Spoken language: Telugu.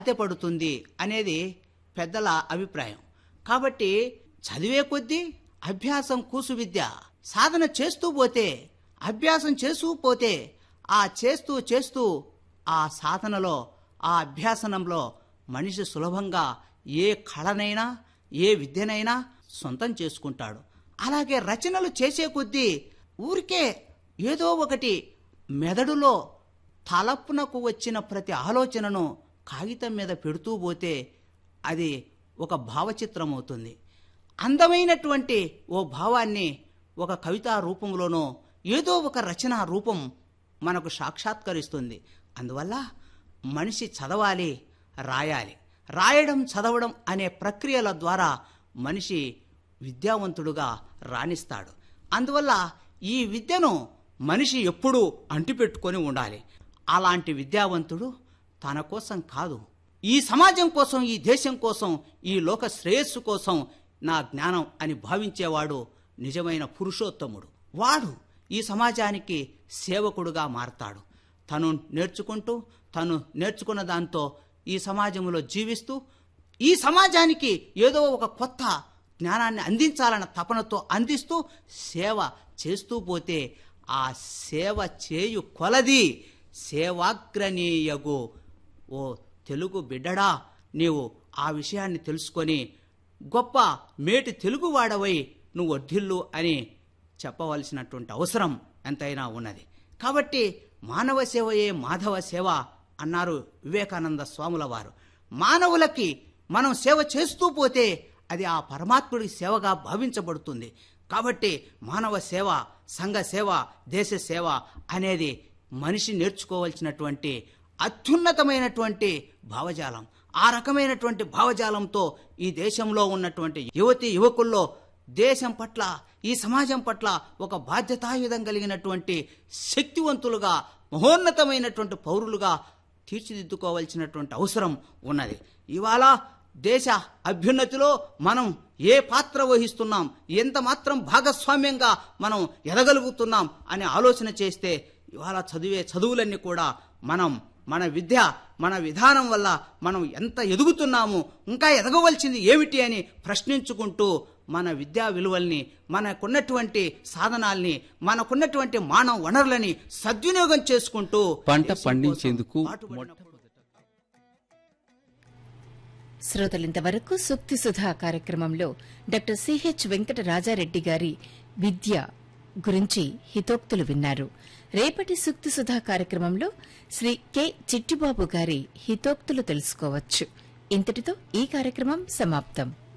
సాధ్యపడుతుంది అనేది పెద్దల అభిప్రాయం కాబట్టి చదివే కొద్దీ అభ్యాసం కూసు విద్య సాధన చేస్తూ పోతే అభ్యాసం చేస్తూ పోతే ఆ చేస్తూ చేస్తూ ఆ సాధనలో ఆ అభ్యాసనంలో మనిషి సులభంగా ఏ కళనైనా ఏ విద్యనైనా సొంతం చేసుకుంటాడు అలాగే రచనలు చేసే కొద్దీ ఊరికే ఏదో ఒకటి మెదడులో తలపునకు వచ్చిన ప్రతి ఆలోచనను కాగితం మీద పెడుతూ పోతే అది ఒక భావచిత్రం అవుతుంది అందమైనటువంటి ఓ భావాన్ని ఒక కవితా రూపంలోనో ఏదో ఒక రచన రూపం మనకు సాక్షాత్కరిస్తుంది అందువల్ల మనిషి చదవాలి రాయాలి రాయడం చదవడం అనే ప్రక్రియల ద్వారా మనిషి విద్యావంతుడుగా రాణిస్తాడు అందువల్ల ఈ విద్యను మనిషి ఎప్పుడూ అంటిపెట్టుకొని ఉండాలి అలాంటి విద్యావంతుడు తన కోసం కాదు ఈ సమాజం కోసం ఈ దేశం కోసం ఈ లోక శ్రేయస్సు కోసం నా జ్ఞానం అని భావించేవాడు నిజమైన పురుషోత్తముడు వాడు ఈ సమాజానికి సేవకుడుగా మారతాడు తను నేర్చుకుంటూ తను నేర్చుకున్న దాంతో ఈ సమాజంలో జీవిస్తూ ఈ సమాజానికి ఏదో ఒక కొత్త జ్ఞానాన్ని అందించాలన్న తపనతో అందిస్తూ సేవ చేస్తూ పోతే ఆ సేవ చేయు కొలది సేవాగ్రనీయగు ఓ తెలుగు బిడ్డడా నీవు ఆ విషయాన్ని తెలుసుకొని గొప్ప మేటి తెలుగువాడవై నువ్వు వర్ధిల్లు అని చెప్పవలసినటువంటి అవసరం ఎంతైనా ఉన్నది కాబట్టి మానవ సేవయే మాధవ సేవ అన్నారు వివేకానంద స్వాముల వారు మానవులకి మనం సేవ చేస్తూ పోతే అది ఆ పరమాత్ముడి సేవగా భావించబడుతుంది కాబట్టి మానవ సేవ సంఘ సేవ దేశ సేవ అనేది మనిషి నేర్చుకోవలసినటువంటి అత్యున్నతమైనటువంటి భావజాలం ఆ రకమైనటువంటి భావజాలంతో ఈ దేశంలో ఉన్నటువంటి యువతి యువకుల్లో దేశం పట్ల ఈ సమాజం పట్ల ఒక బాధ్యతాయుధం కలిగినటువంటి శక్తివంతులుగా మహోన్నతమైనటువంటి పౌరులుగా తీర్చిదిద్దుకోవాల్సినటువంటి అవసరం ఉన్నది ఇవాళ దేశ అభ్యున్నతిలో మనం ఏ పాత్ర వహిస్తున్నాం ఎంత మాత్రం భాగస్వామ్యంగా మనం ఎదగలుగుతున్నాం అనే ఆలోచన చేస్తే ఇవాళ చదివే చదువులన్నీ కూడా మనం మన విద్య మన విధానం వల్ల మనం ఎంత ఎదుగుతున్నాము ఇంకా ఎదగవలసింది ఏమిటి అని ప్రశ్నించుకుంటూ మన విద్యా విలువల్ని మనకున్నటువంటి సాధనాల్ని మనకున్నటువంటి మానవ వనరులని సద్వినియోగం చేసుకుంటూ పంట దేశం కోసం పండించేందుకు పాటుపడినప్పుడు శ్రోతలింతవరకు సుక్తి సుధా కార్యక్రమంలో డాక్టర్ సిహెచ్ వెంకట రాజారెడ్డి గారి విద్య గురించి హితోక్తులు విన్నారు రేపటి సుక్తి సుధా కార్యక్రమంలో శ్రీ కె చిట్టిబాబు గారి హితోక్తులు తెలుసుకోవచ్చు ఇంతటితో ఈ కార్యక్రమం సమాప్తం